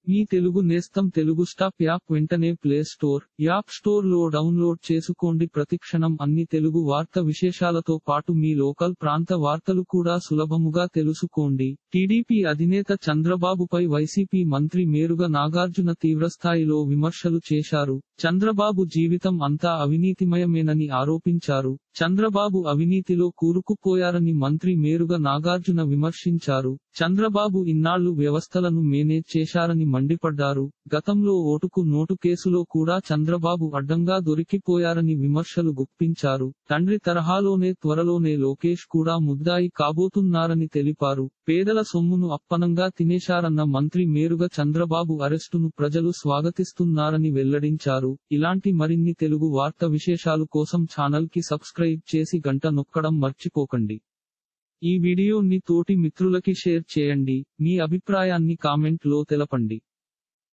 మీ తెలుగు నేస్తం Telugu stop app వెంటనే play store app store లో డౌన్లోడ్ చేసుకోండి ప్రతిక్షణం అన్ని తెలుగు వార్త విశేషాలతో పాటు మీ లోకల్ ప్రాంత వార్తలు కూడా సులభముగా తెలుసుకోండి టీడీపీ అధినేత చంద్రబాబుపై వైసీపీ మంత్రి మేరుగ నాగార్జున తీవ్రస్థాయిలో విమర్శలు చేశారు చంద్రబాబు జీవితం అంతా అవినీతిమయమేనని ఆరోపించారు చంద్రబాబు అవినీతిలో కూరుకుపోయారని మంత్రి మేరుగ నాగార్జున విమర్శించారు చంద్రబాబు ఇన్నాళ్లు వ్యవస్థలను మేనేజ్ చేశారని మండిపడ్డారు గతంలో ఓటుకు నోటు కేసులో కూడా చంద్రబాబు అడ్డంగా దొరికిపోయారని విమర్శలు గుప్పించారు తండ్రి తరహాలోనే త్వరలోనే లోకేష్ కూడా ముద్దాయి కాబోతున్నారని తెలిపారు పేదల సొమ్మును అప్పనంగా తినేశారన్న మంత్రి మేరుగ చంద్రబాబు అరెస్టును ప్రజలు స్వాగతిస్తున్నారని వెల్లడించారు ఇలాంటి మరిన్ని తెలుగు వార్త విశేషాలు కోసం ఛానల్ కి సబ్స్క్రైబ్ చేసి గంట నొక్కడం మర్చిపోకండి ఈ వీడియోని తోటి మిత్రులకి షేర్ చేయండి మీ అభిప్రాయాన్ని కామెంట్ లో తెలపండి